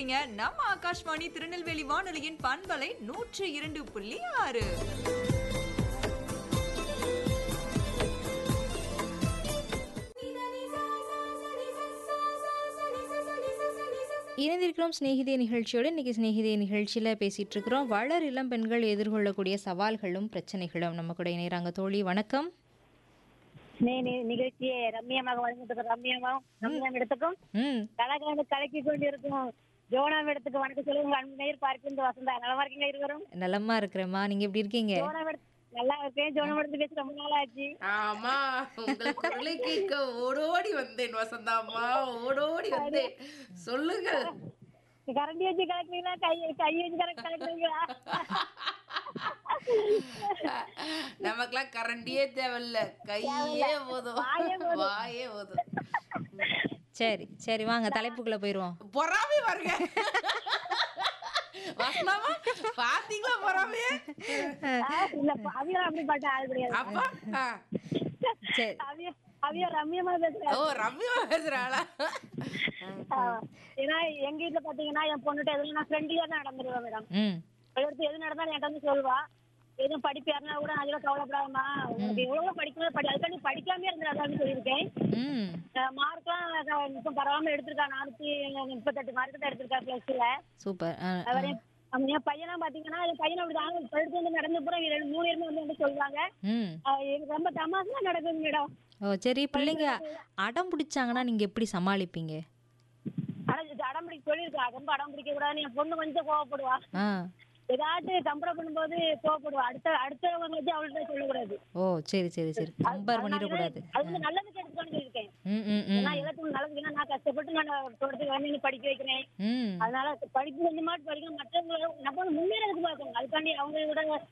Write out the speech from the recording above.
இருக்கீங்க நம்ம ஆகாஷ்வாணி திருநெல்வேலி வானொலியின் பண்பலை நூற்றி இரண்டு புள்ளி ஆறு இணைந்திருக்கிறோம் சிநேகிதே நிகழ்ச்சியோடு இன்றைக்கி சிநேகிதே நிகழ்ச்சியில் பேசிகிட்டு இருக்கிறோம் வளர் இளம் பெண்கள் எதிர்கொள்ளக்கூடிய சவால்களும் பிரச்சனைகளும் நம்ம கூட இணைகிறாங்க தோழி வணக்கம் நே- நே- நிகழ்ச்சியை ரம்மியமாக வழங்கிட்டு ரம்யமாவும் ரம்யம் இடத்துக்கும் ம் கலகலந்து கலக்கி கொண்டு இருக்கும் ஜோனாம் இடத்துக்கு வணக்கம் சொல்லுங்க அன்பு நேர் பார்க்கின்ற வசந்தா நலமா இருக்கீங்க இருவரும் நலமா இருக்கிறேம்மா நீங்கள் எப்படி இருக்கீங்க ஜோனாம் இடத்து நல்லா இருக்கேன் ஜோனாம் இடத்துக்கு பேசி ரொம்ப நாள் ஆச்சு ஆமா உங்கள் குரலை கேட்க ஓடோடி வந்தேன் வசந்தாம்மா ஓடோடி வந்தேன் சொல்லுங்கள் கரண்டி வச்சு கலக்குறீங்களா கை கை வச்சு கலக்கு கலக்குறீங்களா நமக்கெல்லாம் கரண்டியே தேவையில்ல கையே போதும் வாயே போதும் சரி சரி வாங்க தலைப்புக்குள்ளே போயிடுவோம் பொறாமை வருங்க வசந்தாமா பாத்தீங்களா பொறாமையே இல்ல அவியா அப்படி பாட்ட ஆள் கிடையாது அப்பா ஆ. சரி அவியா அவியா ரம்யமா பேசுறாரு ஓ ரம்யா பேசுறாளா ஆ. ஏன்னா எங்க வீட்டுல பாத்தீங்கன்னா என் பொண்ணுகிட்ட எதுவும் நான் ஃப்ரெண்ட்லியா தான் நடந்துருவேன் மேடம் ம் எடுத்து எது நடந்தாலும் என்கிட்ட வந்து சொல்லுவா எதுவும் படிப்பு யாருனா கூட நான் அதெல்லாம் கவலைப்படாதம்மா உனக்கு எவ்வளவு படிக்கணும் படி அதுக்காண்டி படிக்காம இருந்துடாதான்னு சொல்லியிருக்கேன் ம் மார்க்லாம் இப்போ பரவாம எடுத்திருக்கா நானூத்தி முப்பத்தெட்டு மார்க் தான் எடுத்திருக்கா பிளஸ் டூல சூப்பர் ஆ, ஆ. அவரே அவன் என் பையனா பாத்தீங்கன்னா என் பையன் அப்படிதான் படிச்சு வந்து நடந்து பூரா இவங்க ரெண்டு மூணு பேருமே வந்து வந்து சொல்லுவாங்க ம் அஹ் எனக்கு ரொம்ப தமாசா நடக்குது மேடம் ஓ சரி பிள்ளைங்க அடம் பிடிச்சாங்கன்னா நீங்கள் எப்படி சமாளிப்பீங்க ஆனா இது அடம் பிடிக்க சொல்லியிருக்கா ரொம்ப அடம் பிடிக்க கூடாதுன்னு என் பொண்ணு கொஞ்சம் கோவப்படுவா ஆ ஏதாச்சும் கம்பேர் பண்ணும்போது கோவப்படுவா அடுத்த அடுத்தவங்க வச்சு அவள்கிட்ட சொல்லக்கூடாது ஓ சரி சரி சரி கம்பேர் பண்ணிடக்கூடாது அது வந்து நல்லதுக்கு எடுத்துக்கொண்டு சொல்லியிருக்கேன் ம் ம் ம் ஏன்னா எல்லாத்துக்கும் நல்லது ஏன்னா நான் கஷ்டப்பட்டு நான் தோட்டத்துக்கு வந்து படிக்க வைக்கிறேன் ம் அதனால படிப்பு கொஞ்சமாட்டு படிக்கணும் மற்றவங்க நம்ம வந்து முன்னேறதுக்கு பார்க்கணும் அதுக்காண்டி அவங்க விட